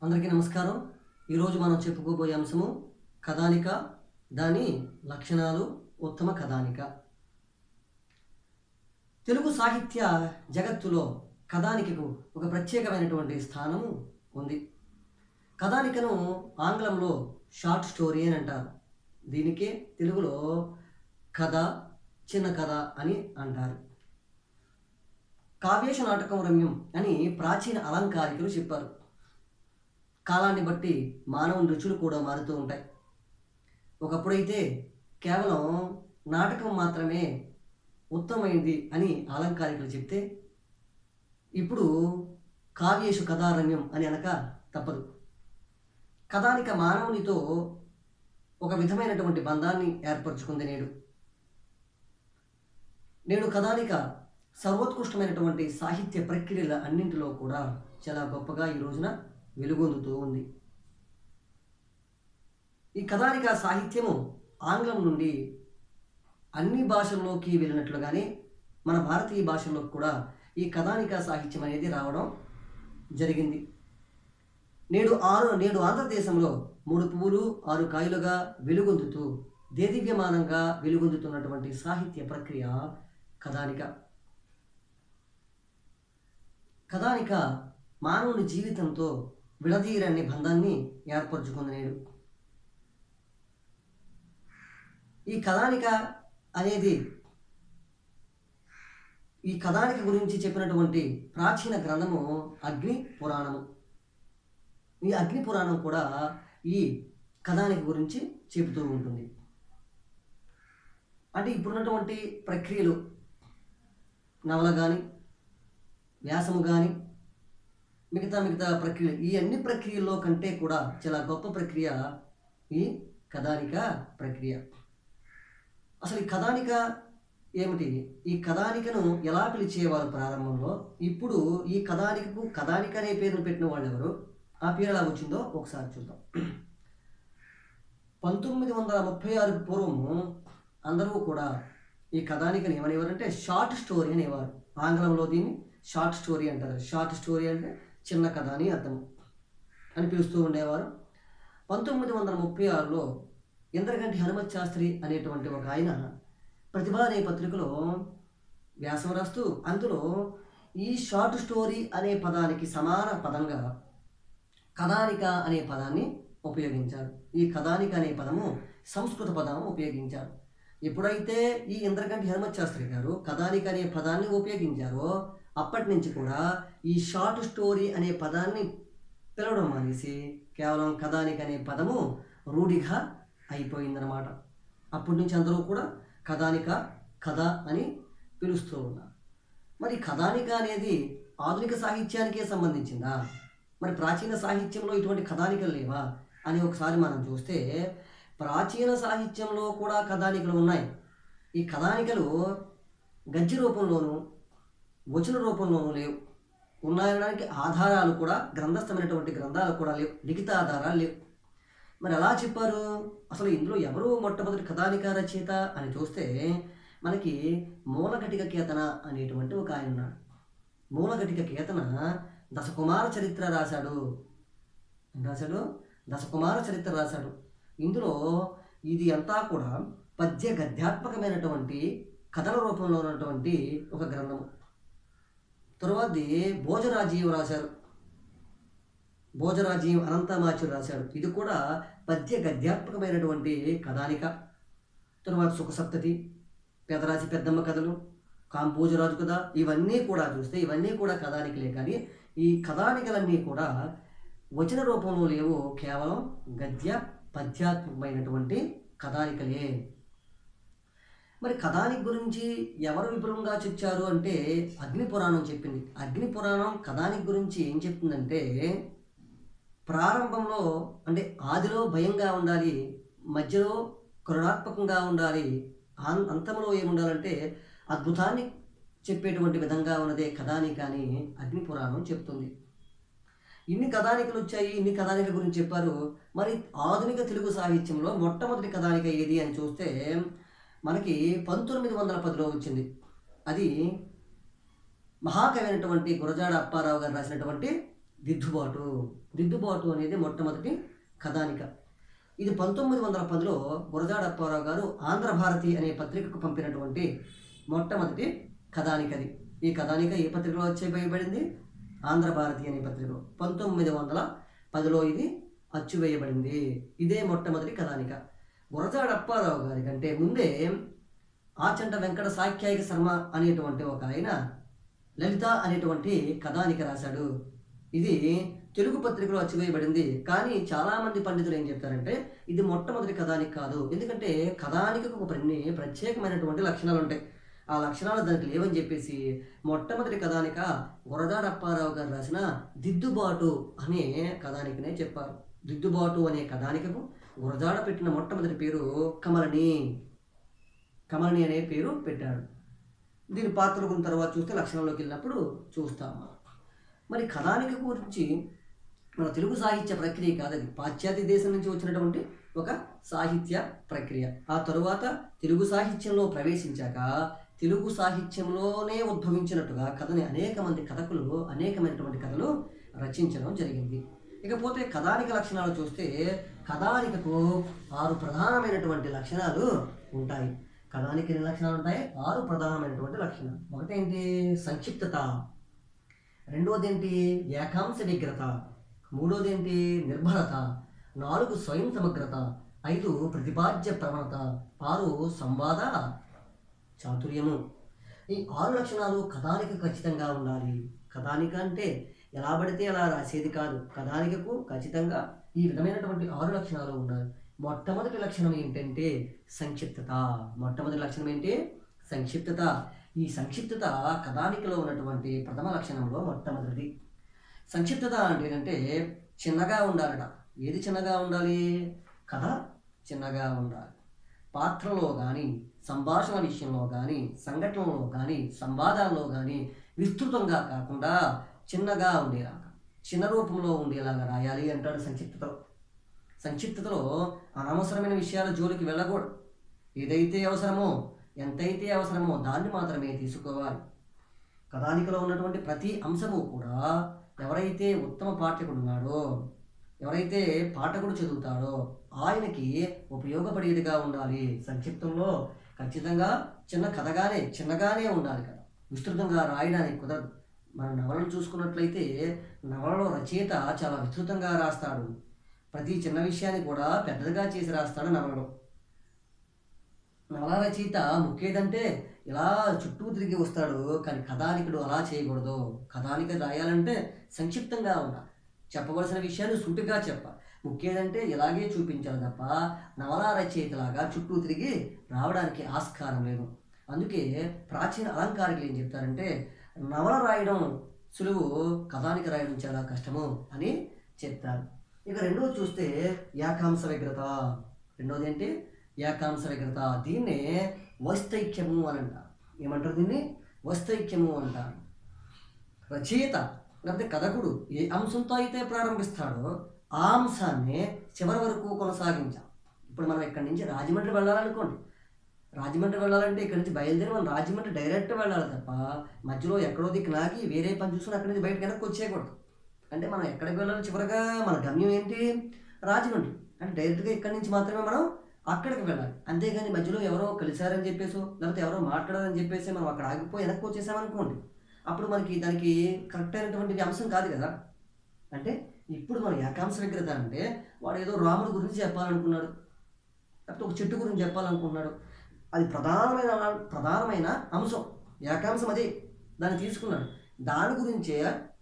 అందరికీ నమస్కారం ఈరోజు మనం చెప్పుకోబోయే అంశము కథానిక దాని లక్షణాలు ఉత్తమ కథానిక తెలుగు సాహిత్య జగత్తులో కథానికకు ఒక ప్రత్యేకమైనటువంటి స్థానము ఉంది కథానికను ఆంగ్లంలో షార్ట్ స్టోరీ అని అంటారు దీనికే తెలుగులో కథ చిన్న కథ అని అంటారు కావ్యేశ నాటకం రమ్యం అని ప్రాచీన అలంకారికులు చెప్పారు కాలాన్ని బట్టి మానవుని రుచులు కూడా మారుతూ ఉంటాయి ఒకప్పుడైతే కేవలం నాటకం మాత్రమే ఉత్తమమైంది అని అలంకారికులు చెప్తే ఇప్పుడు కావ్యేషు కథారణ్యం అని అనక తప్పదు కథానిక మానవునితో ఒక విధమైనటువంటి బంధాన్ని ఏర్పరచుకుంది నేడు నేడు కథానిక సర్వోత్కృష్టమైనటువంటి సాహిత్య ప్రక్రియల అన్నింటిలో కూడా చాలా గొప్పగా ఈ రోజున వెలుగొందుతూ ఉంది ఈ కథానిక సాహిత్యము ఆంగ్లం నుండి అన్ని భాషల్లోకి వెళ్ళినట్లుగానే మన భారతీయ భాషల్లో కూడా ఈ కథానిక సాహిత్యం అనేది రావడం జరిగింది నేడు ఆరు నేడు ఆంధ్రదేశంలో మూడు పువ్వులు ఆరు కాయలుగా వెలుగొందుతూ దేదీప్యమానంగా వెలుగొందుతున్నటువంటి సాహిత్య ప్రక్రియ కథానిక కథానిక మానవుని జీవితంతో విడదీయరాని బంధాన్ని ఏర్పరచుకుంది నేడు ఈ కథానిక అనేది ఈ కథానిక గురించి చెప్పినటువంటి ప్రాచీన గ్రంథము అగ్ని పురాణము ఈ అగ్ని పురాణం కూడా ఈ కథానిక గురించి చెబుతూ ఉంటుంది అంటే ఇప్పుడున్నటువంటి ప్రక్రియలు నవల కానీ వ్యాసము కానీ మిగతా మిగతా ప్రక్రియ ఈ అన్ని ప్రక్రియల్లో కంటే కూడా చాలా గొప్ప ప్రక్రియ ఈ కథానిక ప్రక్రియ అసలు ఈ కథానిక ఏమిటి ఈ కథానికను ఎలా పిలిచేవారు ప్రారంభంలో ఇప్పుడు ఈ కథానికకు కథానిక అనే పేరును పెట్టిన వాళ్ళు ఎవరు ఆ పేరు ఎలా వచ్చిందో ఒకసారి చూద్దాం పంతొమ్మిది వందల ముప్పై ఆరుకు పూర్వము అందరూ కూడా ఈ కథానికని ఏమనేవారంటే షార్ట్ స్టోరీ అనేవారు ఆంగ్లంలో దీన్ని షార్ట్ స్టోరీ అంటారు షార్ట్ స్టోరీ అంటే చిన్న కథ అని అర్థం అని పిలుస్తూ ఉండేవారు పంతొమ్మిది వందల ముప్పై ఆరులో ఇంద్రగంటి హనుమత్ శాస్త్రి అనేటువంటి ఒక ఆయన ప్రతిభా అనే పత్రికలో వ్యాసం రాస్తూ అందులో ఈ షార్ట్ స్టోరీ అనే పదానికి సమాన పదంగా కథానిక అనే పదాన్ని ఉపయోగించారు ఈ కథానిక అనే పదము సంస్కృత పదము ఉపయోగించారు ఎప్పుడైతే ఈ ఇంద్రగంటి హనుమత్ శాస్త్రి గారు కథానిక అనే పదాన్ని ఉపయోగించారో అప్పటి నుంచి కూడా ఈ షార్ట్ స్టోరీ అనే పదాన్ని పిలవడం మానేసి కేవలం కథానిక అనే పదము రూఢిగా అయిపోయిందనమాట అప్పటి నుంచి అందరూ కూడా కథానిక కథ అని పిలుస్తూ ఉన్నారు మరి కథానిక అనేది ఆధునిక సాహిత్యానికే సంబంధించిందా మరి ప్రాచీన సాహిత్యంలో ఇటువంటి కథానికలు లేవా అని ఒకసారి మనం చూస్తే ప్రాచీన సాహిత్యంలో కూడా కథానికలు ఉన్నాయి ఈ కథానికలు గద్య రూపంలోనూ వచన రూపంలోనూ లేవు ఉన్నాయనడానికి ఆధారాలు కూడా గ్రంథస్థమైనటువంటి గ్రంథాలు కూడా లేవు లిఖిత ఆధారాలు లేవు మరి ఎలా చెప్పారు అసలు ఇందులో ఎవరు మొట్టమొదటి కథానిక రచయిత అని చూస్తే మనకి మూలఘటిక కేతన అనేటువంటి ఒక ఆయన ఉన్నాడు మూలఘటిక కేతన దశకుమార చరిత్ర రాశాడు ఏం రాశాడు దశకుమార చరిత్ర రాశాడు ఇందులో ఇది అంతా కూడా పద్య గద్యాత్మకమైనటువంటి కథల రూపంలో ఉన్నటువంటి ఒక గ్రంథము తరువాతది భోజరాజీవం రాశారు భోజరాజీవం అనంతమాచులు రాశాడు ఇది కూడా పద్య గద్యాత్మకమైనటువంటి కథానిక తరువాత సుఖసప్తతి పెదరాశి పెద్దమ్మ కథలు కాంపోజరాజు కథ ఇవన్నీ కూడా చూస్తే ఇవన్నీ కూడా కథానికలే కానీ ఈ కథానికలన్నీ కూడా వచన రూపంలో లేవు కేవలం గద్య పద్యాత్మకమైనటువంటి కథానికలే మరి కథానిక గురించి ఎవరు విపులంగా చర్చారు అంటే అగ్ని పురాణం చెప్పింది అగ్ని పురాణం కథానిక గురించి ఏం చెప్తుందంటే ప్రారంభంలో అంటే ఆదిలో భయంగా ఉండాలి మధ్యలో కరుణాత్మకంగా ఉండాలి ఆన్- అంతంలో ఏముండాలంటే అద్భుతాన్ని చెప్పేటువంటి విధంగా ఉన్నదే కథానిక అని అగ్ని పురాణం చెప్తుంది ఇన్ని కథానికలు వచ్చాయి ఇన్ని కథానిక గురించి చెప్పారు మరి ఆధునిక తెలుగు సాహిత్యంలో మొట్టమొదటి కథానిక ఏది అని చూస్తే మనకి పంతొమ్మిది వందల పదిలో వచ్చింది అది మహాకవి అయినటువంటి గురజాడ అప్పారావు గారు రాసినటువంటి దిద్దుబాటు దిద్దుబాటు అనేది మొట్టమొదటి కథానిక ఇది పంతొమ్మిది వందల పదిలో గురజాడ అప్పారావు గారు ఆంధ్రభారతి అనే పత్రికకు పంపినటువంటి మొట్టమొదటి కథానికది ఈ కథానిక ఏ పత్రికలో వచ్చే వేయబడింది ఆంధ్రభారతి అనే పత్రికలో పంతొమ్మిది వందల పదిలో ఇది అచ్చువేయబడింది ఇదే మొట్టమొదటి కథానిక గురజాడ అప్పారావు గారి కంటే ముందే ఆచంట వెంకట సాఖ్యాయిక శర్మ అనేటువంటి ఒక ఆయన లలిత అనేటువంటి కథానిక రాశాడు ఇది తెలుగు పత్రికలో అచ్చివేయబడింది కానీ చాలామంది పండితులు ఏం చెప్తారంటే ఇది మొట్టమొదటి కథానిక కాదు ఎందుకంటే కథానికకు ఒక కొన్ని ప్రత్యేకమైనటువంటి లక్షణాలు ఉంటాయి ఆ లక్షణాలు దానికి లేవని చెప్పేసి మొట్టమొదటి కథానిక వరదాడ అప్పారావు గారు రాసిన దిద్దుబాటు అనే కథానికనే చెప్పారు దిద్దుబాటు అనే కథానికకు గురజాడ పెట్టిన మొట్టమొదటి పేరు కమలని కమలని అనే పేరు పెట్టాడు దీని పాత్ర గురించి తర్వాత చూస్తే లక్షణంలోకి వెళ్ళినప్పుడు చూస్తాము మరి కథానిక గురించి మన తెలుగు సాహిత్య ప్రక్రియ కాదు అది పాశ్చాత్య దేశం నుంచి వచ్చినటువంటి ఒక సాహిత్య ప్రక్రియ ఆ తరువాత తెలుగు సాహిత్యంలో ప్రవేశించాక తెలుగు సాహిత్యంలోనే ఉద్భవించినట్టుగా కథని అనేక మంది కథకులు అనేకమైనటువంటి కథలు రచించడం జరిగింది ఇకపోతే కథానిక లక్షణాలు చూస్తే కథానికకు ఆరు ప్రధానమైనటువంటి లక్షణాలు ఉంటాయి కథానిక ఎన్ని లక్షణాలు ఉంటాయి ఆరు ప్రధానమైనటువంటి లక్షణాలు ఒకటేంటి సంక్షిప్తత రెండోది ఏంటి ఏకాంశ విగ్రత మూడోది ఏంటి నిర్భరత నాలుగు స్వయం సమగ్రత ఐదు ప్రతిపాద్య ప్రవణత ఆరు సంవాద చాతుర్యము ఈ ఆరు లక్షణాలు కథానిక ఖచ్చితంగా ఉండాలి కథానిక అంటే ఎలా పడితే అలా రాసేది కాదు కథానికకు ఖచ్చితంగా ఈ విధమైనటువంటి ఆరు లక్షణాలు ఉండాలి మొట్టమొదటి లక్షణం ఏంటంటే సంక్షిప్తత మొట్టమొదటి లక్షణం ఏంటి సంక్షిప్తత ఈ సంక్షిప్తత కథానికలో ఉన్నటువంటి ప్రథమ లక్షణంలో మొట్టమొదటిది సంక్షిప్తత అంటే ఏంటంటే చిన్నగా ఉండాలట ఏది చిన్నగా ఉండాలి కథ చిన్నగా ఉండాలి పాత్రలో కానీ సంభాషణ విషయంలో కానీ సంఘటనలో కానీ సంవాదాల్లో కానీ విస్తృతంగా కాకుండా చిన్నగా ఉండేలాగా చిన్న రూపంలో ఉండేలాగా రాయాలి అంటాడు సంక్షిప్తతలో సంక్షిప్తతలో అనవసరమైన విషయాల జోలికి వెళ్ళకూడదు ఏదైతే అవసరమో ఎంతైతే అవసరమో దాన్ని మాత్రమే తీసుకోవాలి కథానికలో ఉన్నటువంటి ప్రతి అంశము కూడా ఎవరైతే ఉత్తమ పాఠకుడు ఉన్నాడో ఎవరైతే పాఠకుడు చదువుతాడో ఆయనకి ఉపయోగపడేదిగా ఉండాలి సంక్షిప్తంలో ఖచ్చితంగా చిన్న కథగానే చిన్నగానే ఉండాలి కదా విస్తృతంగా రాయడానికి కుదరదు మన నవలను చూసుకున్నట్లయితే నవలలో రచయిత చాలా విస్తృతంగా రాస్తాడు ప్రతి చిన్న విషయాన్ని కూడా పెద్దదిగా చేసి రాస్తాడు నవలలో నవల రచయిత ముఖ్యదంటే ఇలా చుట్టూ తిరిగి వస్తాడు కానీ కథానికుడు అలా చేయకూడదు కథానిక రాయాలంటే సంక్షిప్తంగా ఉండాలి చెప్పవలసిన విషయాన్ని సూటిగా చెప్పాలి ముఖ్యదంటే ఇలాగే చూపించాలి తప్ప నవలా రచయితలాగా చుట్టూ తిరిగి రావడానికి ఆస్కారం లేదు అందుకే ప్రాచీన అలంకారికులు ఏం చెప్తారంటే నవల రాయడం సులువు కథానిక రాయడం చాలా కష్టము అని చెప్తారు ఇక రెండోది చూస్తే ఏకాంశ విగ్రత రెండోది ఏంటి ఏకాంశ విగ్రత దీన్నే వస్తైక్యము అని అంటారు ఏమంటారు దీన్ని వస్తైక్యము అంటారు రచయిత లేకపోతే కథకుడు ఏ అంశంతో అయితే ప్రారంభిస్తాడో ఆ అంశాన్ని చివరి వరకు కొనసాగించాం ఇప్పుడు మనం ఇక్కడి నుంచి రాజమండ్రి వెళ్ళాలనుకోండి రాజమండ్రి వెళ్ళాలంటే ఇక్కడి నుంచి బయలుదేరి మనం రాజమండ్రి డైరెక్ట్ వెళ్ళాలి తప్ప మధ్యలో ఎక్కడో దిక్కు నాగి వేరే పని చూసుకుని అక్కడి నుంచి బయటకు వెనక్కి వచ్చేయకూడదు అంటే మనం ఎక్కడికి వెళ్ళాలి చివరిగా మన గమ్యం ఏంటి రాజమండ్రి అంటే డైరెక్ట్గా ఇక్కడి నుంచి మాత్రమే మనం అక్కడికి వెళ్ళాలి అంతేగాని మధ్యలో ఎవరో కలిశారని చెప్పేసి లేకపోతే ఎవరో మాట్లాడారని చెప్పేసి మనం అక్కడ ఆగిపోయి వెనక్కి వచ్చేసామనుకోండి అప్పుడు మనకి దానికి కరెక్ట్ అయినటువంటి అంశం కాదు కదా అంటే ఇప్పుడు మన ఏకాంశ విగ్రత అంటే వాడు ఏదో రాముడి గురించి చెప్పాలనుకున్నాడు లేకపోతే ఒక చెట్టు గురించి చెప్పాలనుకున్నాడు అది ప్రధానమైన ప్రధానమైన అంశం ఏకాంశం అదే దాన్ని తీసుకున్నాడు దాని గురించే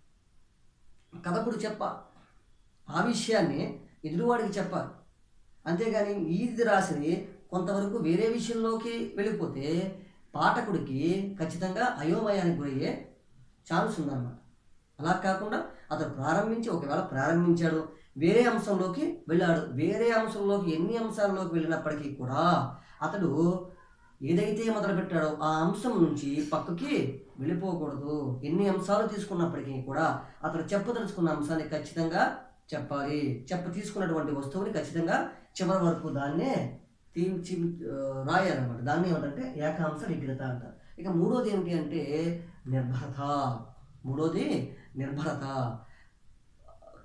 కథకుడు చెప్ప ఆ విషయాన్ని ఎదురువాడికి చెప్పాలి అంతేగాని ఈది రాసిని కొంతవరకు వేరే విషయంలోకి వెళ్ళిపోతే పాఠకుడికి ఖచ్చితంగా అయోమయానికి గురయ్యే ఛాన్స్ ఉందన్నమాట అలా కాకుండా అతను ప్రారంభించి ఒకవేళ ప్రారంభించాడు వేరే అంశంలోకి వెళ్ళాడు వేరే అంశంలోకి ఎన్ని అంశాల్లోకి వెళ్ళినప్పటికీ కూడా అతడు ఏదైతే మొదలుపెట్టాడో ఆ అంశం నుంచి పక్కకి వెళ్ళిపోకూడదు ఎన్ని అంశాలు తీసుకున్నప్పటికీ కూడా అతడు చెప్పదలుచుకున్న అంశాన్ని ఖచ్చితంగా చెప్పాలి చెప్ప తీసుకున్నటువంటి వస్తువుని ఖచ్చితంగా చివరి వరకు దాన్నే తీర్చి ఆ, రాయాలన్నమాట దాన్ని ఏమంటే ఏకాంశ విగ్రత అంటారు ఇక మూడోది ఏమిటి అంటే నిర్భరత మూడోది నిర్భరత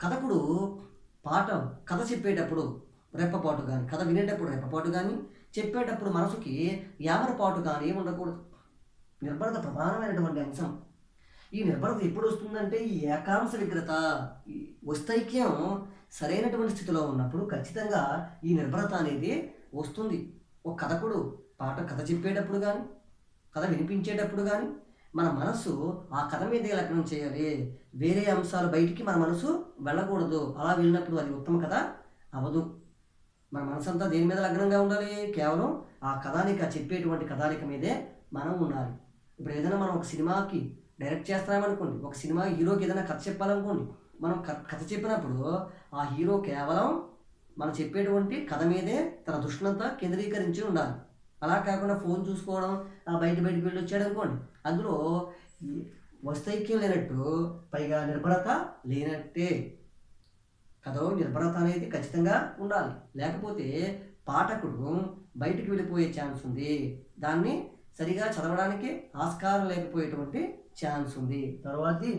కథకుడు పాట కథ చెప్పేటప్పుడు రెప్పపాటు కానీ కథ వినేటప్పుడు రెప్పపాటు కానీ చెప్పేటప్పుడు మనసుకి యామరపాటు కానీ ఉండకూడదు నిర్భరత ప్రధానమైనటువంటి అంశం ఈ నిర్భరత ఎప్పుడు వస్తుందంటే ఈ ఏకాంశ విగ్రత ఈ వస్తైక్యం సరైనటువంటి స్థితిలో ఉన్నప్పుడు ఖచ్చితంగా ఈ నిర్భరత అనేది వస్తుంది ఒక కథకుడు పాట కథ చెప్పేటప్పుడు కానీ కథ వినిపించేటప్పుడు కానీ మన మనసు ఆ కథ మీదే లగ్నం చేయాలి వేరే అంశాలు బయటికి మన మనసు వెళ్ళకూడదు అలా వెళ్ళినప్పుడు అది ఉత్తమ కథ అవదు మన మనసు అంతా దేని మీద లగ్నంగా ఉండాలి కేవలం ఆ కథానిక చెప్పేటువంటి కథానిక మీదే మనం ఉండాలి ఇప్పుడు ఏదైనా మనం ఒక సినిమాకి డైరెక్ట్ చేస్తున్నామనుకోండి ఒక సినిమా హీరోకి ఏదైనా కథ చెప్పాలనుకోండి మనం క- కథ చెప్పినప్పుడు ఆ హీరో కేవలం మనం చెప్పేటువంటి కథ మీదే తన దృష్టినంతా కేంద్రీకరించి ఉండాలి అలా కాకుండా ఫోన్ చూసుకోవడం ఆ బయట బయటకు వెళ్ళి వచ్చాడు అనుకోండి అందులో ఈ వస్తైక్యం లేనట్టు పైగా నిర్భరత లేనట్టే కథలో నిర్భరత అనేది ఖచ్చితంగా ఉండాలి లేకపోతే పాఠకుడు బయటికి వెళ్ళిపోయే ఛాన్స్ ఉంది దాన్ని సరిగా చదవడానికి ఆస్కారం లేకపోయేటువంటి ఛాన్స్ ఉంది తర్వాతి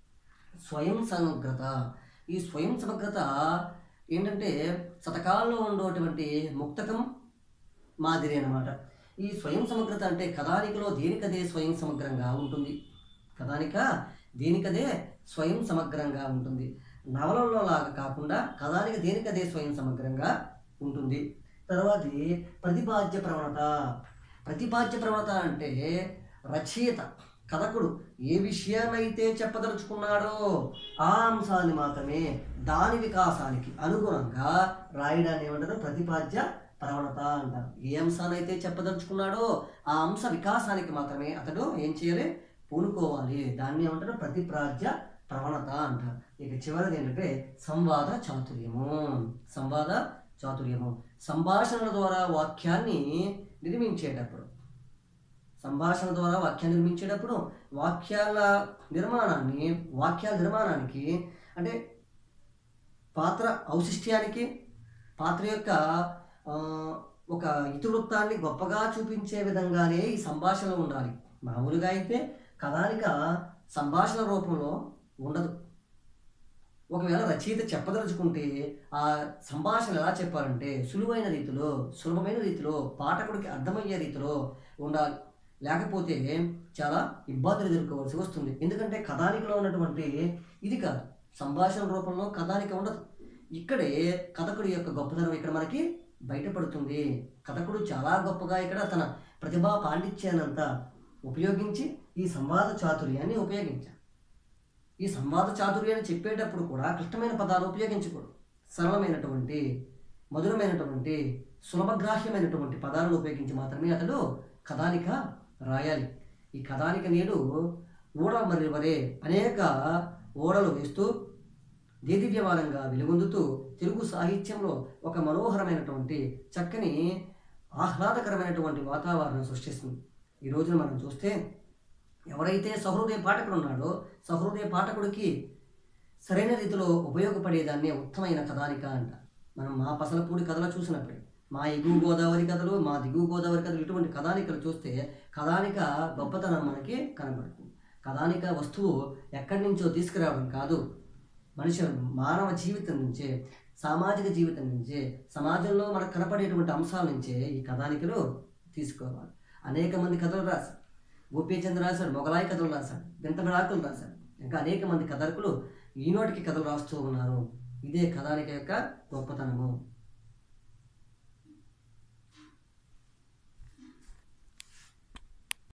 స్వయం సమగ్రత ఈ స్వయం సమగ్రత ఏంటంటే శతకాల్లో ఉండేటువంటి ముక్తకం మాదిరి అన్నమాట ఈ స్వయం సమగ్రత అంటే కథానికలో దేనికదే స్వయం సమగ్రంగా ఉంటుంది కథానిక దేనికదే స్వయం సమగ్రంగా ఉంటుంది నవలలో లాగా కాకుండా కథానిక దేనికదే స్వయం సమగ్రంగా ఉంటుంది తర్వాతి ప్రతిపాద్య ప్రవణత ప్రతిపాద్య ప్రవణత అంటే రచయిత కథకుడు ఏ విషయాన్నైతే చెప్పదలుచుకున్నాడో ఆ అంశాన్ని మాత్రమే దాని వికాసానికి అనుగుణంగా రాయడాన్ని ఏమంటారు ప్రతిపాద్య ప్రవణత అంటారు ఏ అంశాన్ని అయితే చెప్పదలుచుకున్నాడో ఆ అంశ వికాసానికి మాత్రమే అతడు ఏం చేయాలి పూనుకోవాలి దాన్ని ఏమంటారు ప్రతిప్రాజ్య ప్రవణత అంటారు ఇక చివరిది ఏంటంటే సంవాద చాతుర్యము సంవాద చాతుర్యము సంభాషణల ద్వారా వాక్యాన్ని నిర్మించేటప్పుడు సంభాషణ ద్వారా వాక్యాన్ని నిర్మించేటప్పుడు వాక్యాల నిర్మాణాన్ని వాక్యాల నిర్మాణానికి అంటే పాత్ర ఔశిష్ట్యానికి పాత్ర యొక్క ఆ, ఒక ఇతివృత్తాన్ని గొప్పగా చూపించే విధంగానే ఈ సంభాషణ ఉండాలి మామూలుగా అయితే కథానిక సంభాషణ రూపంలో ఉండదు ఒకవేళ రచయిత చెప్పదలుచుకుంటే ఆ సంభాషణ ఎలా చెప్పాలంటే సులువైన రీతిలో సులభమైన రీతిలో పాఠకుడికి అర్థమయ్యే రీతిలో ఉండాలి లేకపోతే చాలా ఇబ్బందులు ఎదుర్కోవాల్సి వస్తుంది ఎందుకంటే కథానికలో ఉన్నటువంటి ఇది కాదు సంభాషణ రూపంలో కథానిక ఉండదు ఇక్కడే కథకుడి యొక్క గొప్పతనం ఇక్కడ మనకి బయటపడుతుంది కథకుడు చాలా గొప్పగా ఇక్కడ తన ప్రతిభా పాండిత్యానంతా ఉపయోగించి ఈ సంవాద చాతుర్యాన్ని ఉపయోగించారు ఈ సంవాద చాతుర్యాన్ని చెప్పేటప్పుడు కూడా క్లిష్టమైన పదాలు ఉపయోగించకూడదు సరళమైనటువంటి మధురమైనటువంటి సులభగ్రాహ్యమైనటువంటి పదాలను ఉపయోగించి మాత్రమే అతడు కథానిక రాయాలి ఈ కథానిక నేడు ఊడ మరి వరే అనేక ఓడలు వేస్తూ దేదివ్యమానంగా వెలుగొందుతూ తెలుగు సాహిత్యంలో ఒక మనోహరమైనటువంటి చక్కని ఆహ్లాదకరమైనటువంటి వాతావరణం సృష్టిస్తుంది ఈ రోజున మనం చూస్తే ఎవరైతే సహృదయ పాఠకుడు ఉన్నాడో సహృదయ పాఠకుడికి సరైన రీతిలో ఉపయోగపడేదాన్నే ఉత్తమైన కథానిక అంట మనం మా పసలపూడి కథలు చూసినప్పుడే మా ఎగువ గోదావరి కథలు మా దిగువ గోదావరి కథలు ఇటువంటి కథానికలు చూస్తే కథానిక గొప్పతనం మనకి కనబడుతుంది కథానిక వస్తువు ఎక్కడి నుంచో తీసుకురావడం కాదు మనిషి మానవ జీవితం నుంచే సామాజిక జీవితం నుంచే సమాజంలో మనకు కనపడేటువంటి అంశాల నుంచే ఈ కథానికలు తీసుకోవాలి అనేక మంది కథలు రాశారు గోపీచంద్ర రాశాడు మొగలాయి కథలు రాశాడు వింత విడాకులు రాశాడు ఇంకా అనేక మంది కథకులు ఈనోటికి కథలు రాస్తూ ఉన్నారు ఇదే కథానిక యొక్క గొప్పతనము